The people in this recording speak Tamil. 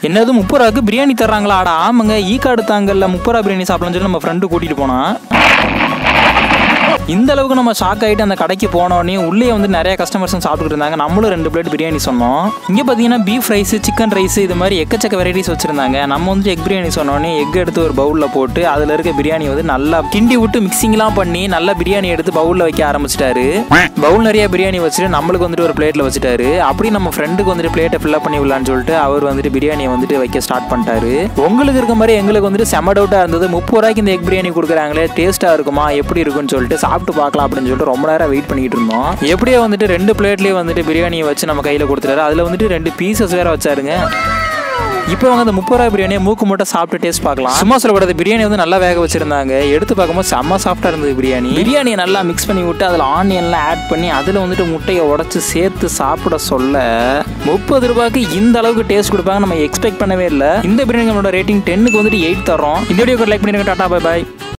என்னது முப்பது ரூபாய்க்கு பிரியாணி தர்றாங்களா ஆடா ஆமாங்க ஈ கார்டு தாங்கல்ல முப்பது ரூபா பிரியாணி சாப்பிடலாம்னு சொல்லி நம்ம ஃப்ரெண்டு கூட்டிட்டு போனான் இந்த அளவுக்கு நம்ம ஷாக் ஆகிட்டு அந்த கடைக்கு போனோடனே உள்ளே வந்து நிறைய கஸ்டமர்ஸும் சாப்பிட்டுட்டு இருந்தாங்க நம்மளும் ரெண்டு பிளேட் பிரியாணி சொன்னோம் இங்கே பார்த்தீங்கன்னா பீஃப் ரைஸ் சிக்கன் ரைஸ் இது மாதிரி எக்கச்சக்க வெரைட்டிஸ் வச்சிருந்தாங்க நம்ம வந்து எக் பிரியாணி சொன்னோடனே எக் எடுத்து ஒரு பவுலில் போட்டு அதில் இருக்க பிரியாணி வந்து நல்லா கிண்டி விட்டு மிக்சிங்லாம் பண்ணி நல்லா பிரியாணி எடுத்து பவுலில் வைக்க ஆரம்பிச்சிட்டாரு பவுல் நிறைய பிரியாணி வச்சுட்டு நம்மளுக்கு வந்துட்டு ஒரு பிளேட்டில் வச்சுட்டாரு அப்படி நம்ம ஃப்ரெண்டுக்கு வந்துட்டு பிளேட்டை ஃபில்அப் பண்ணி விடலான்னு சொல்லிட்டு அவர் வந்துட்டு பிரியாணியை வந்துட்டு வைக்க ஸ்டார்ட் பண்ணிட்டாரு உங்களுக்கு இருக்க மாதிரி எங்களுக்கு வந்துட்டு செம டவுட்டாக இருந்தது முப்பது ரூபாய்க்கு இந்த எக் பிரியாணி கொடுக்குறாங்களே டேஸ்ட்டாக இருக்குமா எப்படி இருக்குன்னு சொல்லிட்டு சாப்பிட்டு பார்க்கலாம் அப்படின்னு சொல்லிட்டு ரொம்ப நேரம் வெயிட் பண்ணிட்டு இருந்தோம் எப்படியோ வந்துட்டு ரெண்டு பிளேட்லேயே வந்துட்டு பிரியாணியை வச்சு நம்ம கையில் கொடுத்துட்டாரு அதில் வந்துட்டு ரெண்டு பீசஸ் வேற வச்சாருங்க இப்போ அவங்க அந்த முப்பது ரூபாய் பிரியாணியை மூக்கு மட்டும் சாப்பிட்டு டேஸ்ட் பார்க்கலாம் சும்மா சொல்லக்கூடாது பிரியாணி வந்து நல்லா வேக வச்சிருந்தாங்க எடுத்து பார்க்கும்போது செம்ம சாஃப்டாக இருந்தது பிரியாணி பிரியாணியை நல்லா மிக்ஸ் பண்ணி விட்டு அதில் ஆனியன்லாம் ஆட் பண்ணி அதில் வந்துட்டு முட்டையை உடச்சி சேர்த்து சாப்பிட சொல்ல முப்பது ரூபாய்க்கு இந்த அளவுக்கு டேஸ்ட் கொடுப்பாங்க நம்ம எக்ஸ்பெக்ட் பண்ணவே இல்லை இந்த பிரியாணி நம்மளோட ரேட்டிங் டென்னுக்கு வந்துட்டு எயிட் தரோம் இந்த வீடியோக்கு லைக் பண்ணிருங்க டாடா பை பாய்